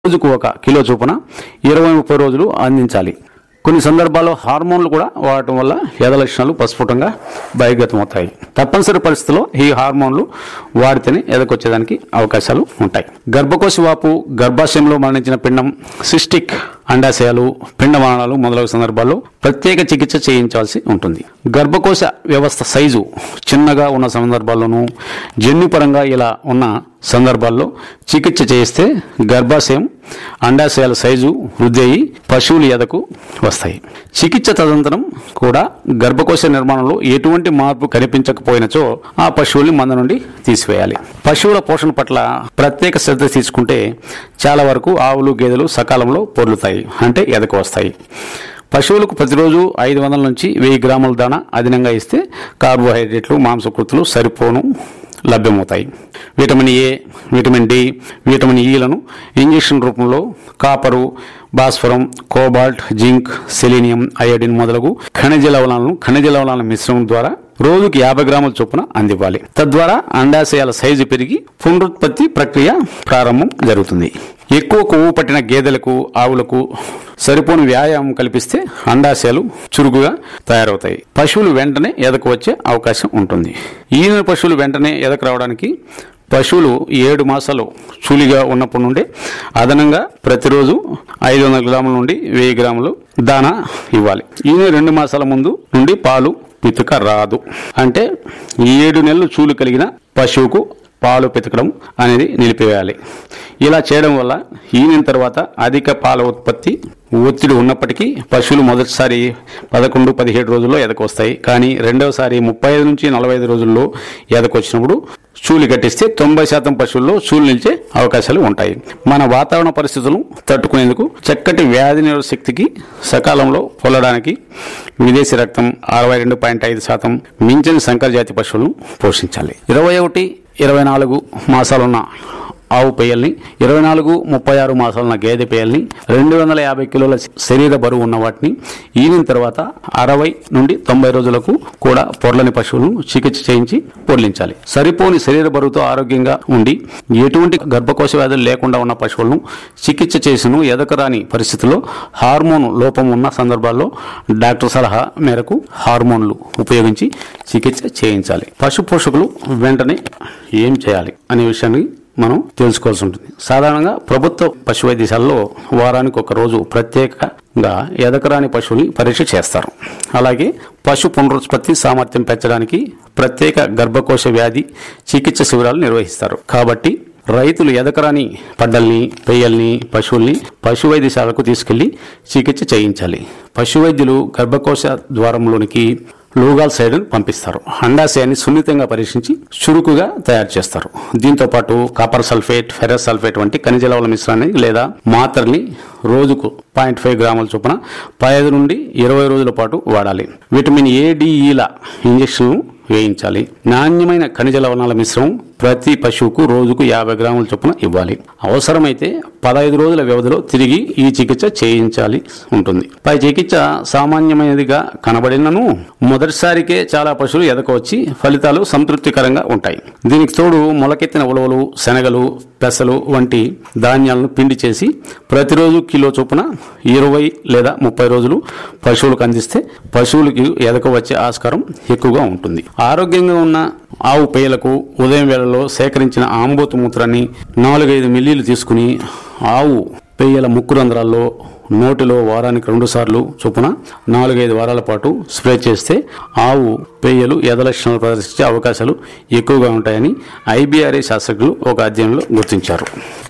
రోజుకు ఒక కిలో చొప్పున ఇరవై ముప్పై రోజులు అందించాలి కొన్ని సందర్భాల్లో హార్మోన్లు కూడా వాడటం వల్ల ఎద లక్షణాలు ప్రస్ఫుటంగా బహిర్గతమవుతాయి తప్పనిసరి పరిస్థితుల్లో ఈ హార్మోన్లు వాడితేనే ఎదకొచ్చేదానికి అవకాశాలు ఉంటాయి గర్భకోశ వాపు గర్భాశయంలో మరణించిన పిండం సిస్టిక్ అండాశయాలు పిండమానాలు మొదలగు సందర్భాల్లో ప్రత్యేక చికిత్స చేయించాల్సి ఉంటుంది గర్భకోశ వ్యవస్థ సైజు చిన్నగా ఉన్న సందర్భాల్లోనూ జన్యుపరంగా ఇలా ఉన్న సందర్భాల్లో చికిత్స చేయిస్తే గర్భాశయం అండాశయాల సైజు వృద్ధి అయ్యి పశువులు ఎదకు వస్తాయి చికిత్స తదనంతరం కూడా గర్భకోశ నిర్మాణంలో ఎటువంటి మార్పు కనిపించకపోయినచో ఆ పశువుల్ని మంద నుండి తీసివేయాలి పశువుల పోషణ పట్ల ప్రత్యేక శ్రద్ధ తీసుకుంటే చాలా వరకు ఆవులు గేదెలు సకాలంలో పొర్లుతాయి అంటే ఎదకు వస్తాయి పశువులకు ప్రతిరోజు ఐదు వందల నుంచి వెయ్యి గ్రాముల దాణ అదనంగా ఇస్తే కార్బోహైడ్రేట్లు మాంసకృతులు సరిపోను లభ్యమవుతాయి vitamin A vitamin D vitamin ఈలను ఇంజెక్షన్ రూపంలో కాపరు భాస్వరం కోబాల్ట్ జింక్ సెలీనియం అయోడిన్ మొదలగు ఖనిజ లవణాలను ఖనిజ లవణాల మిశ్రమం ద్వారా రోజుకి యాభై గ్రాముల చొప్పున అందివ్వాలి తద్వారా అండాశయాల సైజు పెరిగి పునరుత్పత్తి ప్రక్రియ ప్రారంభం జరుగుతుంది ఎక్కువ కొవ్వు పట్టిన గేదెలకు ఆవులకు సరిపోని వ్యాయామం కల్పిస్తే అండాశయాలు చురుకుగా తయారవుతాయి పశువులు వెంటనే ఎదకు వచ్చే అవకాశం ఉంటుంది ఈయన పశువులు వెంటనే ఎదకు రావడానికి పశువులు ఏడు మాసాలు చూలిగా ఉన్నప్పటి నుండి అదనంగా ప్రతిరోజు ఐదు వందల గ్రాముల నుండి వెయ్యి గ్రాములు దానా ఇవ్వాలి ఈయన రెండు మాసాల ముందు నుండి పాలు పితుక రాదు అంటే ఏడు నెలలు చూలు కలిగిన పశువుకు పాలు పితకడం అనేది నిలిపివేయాలి ఇలా చేయడం వల్ల ఈనిన తర్వాత అధిక పాల ఉత్పత్తి ఒత్తిడి ఉన్నప్పటికీ పశువులు మొదటిసారి పదకొండు పదిహేడు రోజుల్లో ఎదకొస్తాయి కానీ రెండవసారి ముప్పై ఐదు నుంచి నలభై ఐదు రోజుల్లో ఎదకొచ్చినప్పుడు చూలు కట్టిస్తే తొంభై శాతం పశువుల్లో చూలు నిలిచే అవకాశాలు ఉంటాయి మన వాతావరణ పరిస్థితులను తట్టుకునేందుకు చక్కటి వ్యాధి నిరోధక శక్తికి సకాలంలో పొల్లడానికి విదేశీ రక్తం అరవై రెండు పాయింట్ ఐదు శాతం మించిన సంకర జాతి పశువులను పోషించాలి ఇరవై ఒకటి ఇరవై నాలుగు మాసాలున్న ఆవు పేయల్ని ఇరవై నాలుగు ముప్పై ఆరు మాసాలున్న గేదె పేయల్ని రెండు వందల యాభై కిలోల శరీర బరువు ఉన్న వాటిని ఈనిన తర్వాత అరవై నుండి తొంభై రోజులకు కూడా పొర్లని పశువులను చికిత్స చేయించి పొర్లించాలి సరిపోని శరీర బరువుతో ఆరోగ్యంగా ఉండి ఎటువంటి గర్భకోశ వ్యాధులు లేకుండా ఉన్న పశువులను చికిత్స చేసిను ఎదకరాని పరిస్థితుల్లో హార్మోన్ లోపం ఉన్న సందర్భాల్లో డాక్టర్ సలహా మేరకు హార్మోన్లు ఉపయోగించి చికిత్స చేయించాలి పశు పోషకులు వెంటనే ఏం చేయాలి అనే విషయాన్ని మనం తెలుసుకోవాల్సి ఉంటుంది సాధారణంగా ప్రభుత్వ పశు వైద్యశాలలో వారానికి ఒక రోజు ప్రత్యేకంగా ఎదకరాని పశువుని పరీక్ష చేస్తారు అలాగే పశు పునరుత్పత్తి సామర్థ్యం పెంచడానికి ప్రత్యేక గర్భకోశ వ్యాధి చికిత్స శిబిరాలు నిర్వహిస్తారు కాబట్టి రైతులు ఎదకరాని పడ్డల్ని పెయ్యల్ని పశువుల్ని పశు వైద్యశాలకు తీసుకెళ్లి చికిత్స చేయించాలి పశు వైద్యులు గర్భకోశ ద్వారంలోనికి లూగాల్ సైడ్ పంపిస్తారు అండాశయాన్ని సున్నితంగా పరీక్షించి చురుకుగా తయారు చేస్తారు దీంతో పాటు కాపర్ సల్ఫేట్ ఫెరస్ సల్ఫేట్ వంటి ఖనిజ లవణ మిశ్రాన్ని లేదా మాత్రల్ని రోజుకు పాయింట్ ఫైవ్ గ్రాముల చొప్పున పదహైదు నుండి ఇరవై రోజుల పాటు వాడాలి విటమిన్ ఏడిఈల ఇంజెక్షన్ వేయించాలి నాణ్యమైన ఖనిజ లవణాల మిశ్రమం ప్రతి పశువుకు రోజుకు యాభై గ్రాముల చొప్పున ఇవ్వాలి అవసరమైతే పదహైదు రోజుల వ్యవధిలో తిరిగి ఈ చికిత్స చేయించాలి ఉంటుంది పై చికిత్స సామాన్యమైనదిగా కనబడినను మొదటిసారికే చాలా పశువులు ఎదకొచ్చి ఫలితాలు సంతృప్తికరంగా ఉంటాయి దీనికి తోడు మొలకెత్తిన ఉలవలు శనగలు పెసలు వంటి ధాన్యాలను పిండి చేసి ప్రతిరోజు కిలో చొప్పున ఇరవై లేదా ముప్పై రోజులు పశువులకు అందిస్తే పశువులకి ఎదక వచ్చే ఆస్కారం ఎక్కువగా ఉంటుంది ఆరోగ్యంగా ఉన్న ఆవు పేయలకు ఉదయం వేళలో సేకరించిన ఆంబోతు మూత్రాన్ని నాలుగైదు మిల్లీలు తీసుకుని ఆవు పేయల ముక్కు రంధ్రాల్లో నోటిలో వారానికి రెండు సార్లు చొప్పున నాలుగైదు వారాల పాటు స్ప్రే చేస్తే ఆవు పేయలు ఎదలక్షణాలు ప్రదర్శించే అవకాశాలు ఎక్కువగా ఉంటాయని ఐబీఆర్ఏ శాస్త్రజ్ఞులు ఒక అధ్యయనంలో గుర్తించారు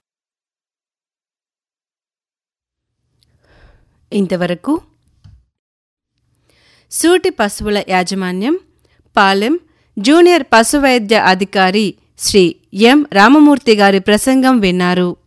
ఇంతవరకు సూటి పశువుల యాజమాన్యం పాలెం జూనియర్ పశువైద్య అధికారి శ్రీ ఎం రామమూర్తి గారి ప్రసంగం విన్నారు